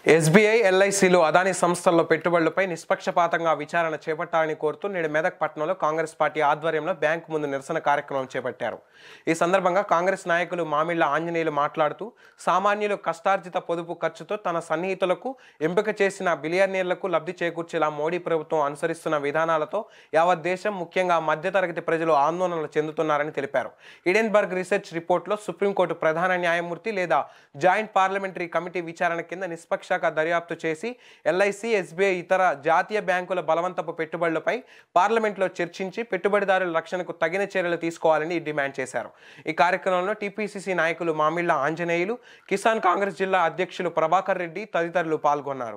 SBI ఎల్ఐసిలు Adani సంస్థల్లో పెట్టుబడులపై నిష్పక్షపాతంగా విచారణ చేపట్టాలని కోరుతూ నేడు మెదక్ పట్టణంలో కాంగ్రెస్ పార్టీ ఆధ్వర్యంలో బ్యాంకు ముందు నిరసన కార్యక్రమం చేపట్టారు ఈ సందర్భంగా కాంగ్రెస్ నాయకులు మామిళ్ల ఆంజనేయులు మాట్లాడుతూ సామాన్యులు కష్టార్జిత పొదుపు ఖర్చుతో తన సన్నిహితులకు ఎంపిక చేసిన బిలియనీర్లకు లబ్ధి చేకూర్చేలా మోడీ ప్రభుత్వం అనుసరిస్తున్న విధానాలతో యావత్ దేశం ముఖ్యంగా మధ్యతరగతి ప్రజలు ఆందోళనలు చెందుతున్నారని తెలిపారు ఇడెన్బర్గ్ రీసెర్చ్ రిపోర్ట్లో సుప్రీంకోర్టు ప్రధాన న్యాయమూర్తి లేదా జాయింట్ పార్లమెంటరీ కమిటీ విచారణ కింద నిష్పక్ష దర్యాప్తు చేసి ఎల్ఐసి ఎస్బీఐ ఇతర జాతీయ బ్యాంకుల బలవంతపు పెట్టుబడులపై పార్లమెంట్లో చర్చించి పెట్టుబడిదారుల రక్షణకు తగిన చర్యలు తీసుకోవాలని డిమాండ్ చేశారు ఈ కార్యక్రమంలో టీపీసీసీ నాయకులు మామిళ్ల ఆంజనేయులు కిసాన్ కాంగ్రెస్ జిల్లా అధ్యక్షులు ప్రభాకర్ రెడ్డి తదితరులు పాల్గొన్నారు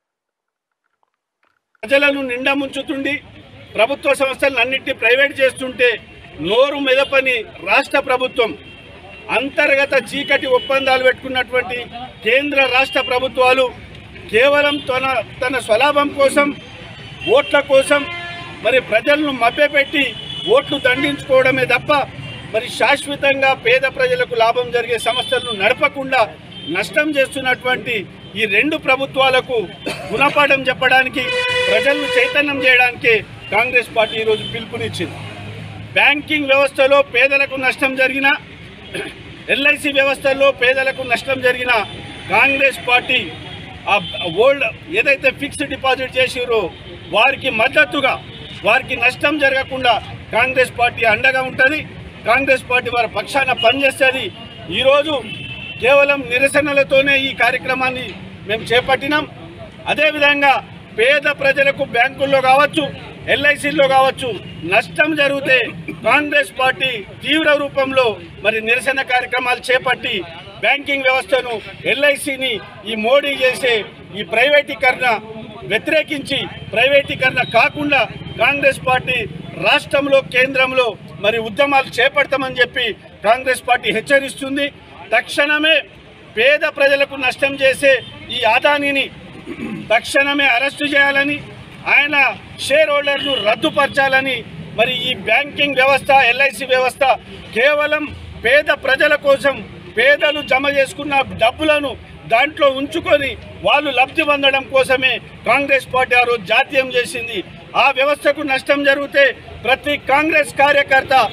ప్రజలను నిండా ముంచుతుండి ప్రభుత్వ సంస్థలను అన్నింటినీ ప్రైవేట్ చేస్తుంటే నోరు మెదపని రాష్ట్ర ప్రభుత్వం అంతర్గత చీకటి ఒప్పందాలు పెట్టుకున్నటువంటి కేంద్ర రాష్ట్ర ప్రభుత్వాలు కేవలం తన తన స్వలాభం కోసం ఓట్ల కోసం మరి ప్రజలను మభ్యపెట్టి ఓట్లు దండించుకోవడమే తప్ప మరి శాశ్వతంగా పేద ప్రజలకు లాభం జరిగే సంస్థలను నడపకుండా నష్టం చేస్తున్నటువంటి ఈ రెండు ప్రభుత్వాలకు గుణపాఠం చెప్పడానికి ప్రజలను చైతన్యం చేయడానికి కాంగ్రెస్ పార్టీ ఈరోజు పిలుపునిచ్చింది బ్యాంకింగ్ వ్యవస్థలో పేదలకు నష్టం జరిగిన ఎల్ఐసి వ్యవస్థల్లో పేదలకు నష్టం జరిగిన కాంగ్రెస్ పార్టీ ఆ ఓల్డ్ ఏదైతే ఫిక్స్డ్ డిపాజిట్ చేసిరో వారికి మద్దతుగా వారికి నష్టం జరగకుండా కాంగ్రెస్ పార్టీ అండగా ఉంటుంది కాంగ్రెస్ పార్టీ వారి పక్షాన పనిచేస్తుంది ఈరోజు కేవలం నిరసనలతోనే ఈ కార్యక్రమాన్ని మేము చేపట్టినాం అదేవిధంగా పేద ప్రజలకు బ్యాంకుల్లో కావచ్చు ఎల్ఐసిల్లో కావచ్చు నష్టం జరిగితే కాంగ్రెస్ పార్టీ తీవ్ర రూపంలో మరి నిరసన కార్యక్రమాలు చేపట్టి బ్యాంకింగ్ వ్యవస్థను ఎల్ఐసిని ఈ మోడీ చేసే ఈ ప్రైవేటీకరణ వ్యతిరేకించి ప్రైవేటీకరణ కాకుండా కాంగ్రెస్ పార్టీ రాష్ట్రంలో కేంద్రంలో మరి ఉద్యమాలు చేపడతామని చెప్పి కాంగ్రెస్ పార్టీ హెచ్చరిస్తుంది తక్షణమే పేద ప్రజలకు నష్టం చేసే ఈ ఆదానిని తక్షణమే అరెస్టు చేయాలని ఆయన షేర్ హోల్డర్ను రద్దుపరచాలని మరి ఈ బ్యాంకింగ్ వ్యవస్థ ఎల్ఐసి వ్యవస్థ కేవలం పేద ప్రజల కోసం పేదలు జమ చేసుకున్న డబ్బులను దాంట్లో ఉంచుకొని వాళ్ళు లబ్ధి పొందడం కోసమే కాంగ్రెస్ పార్టీ ఆ రోజు జాతీయం చేసింది ఆ వ్యవస్థకు నష్టం జరిగితే ప్రతి కాంగ్రెస్ కార్యకర్త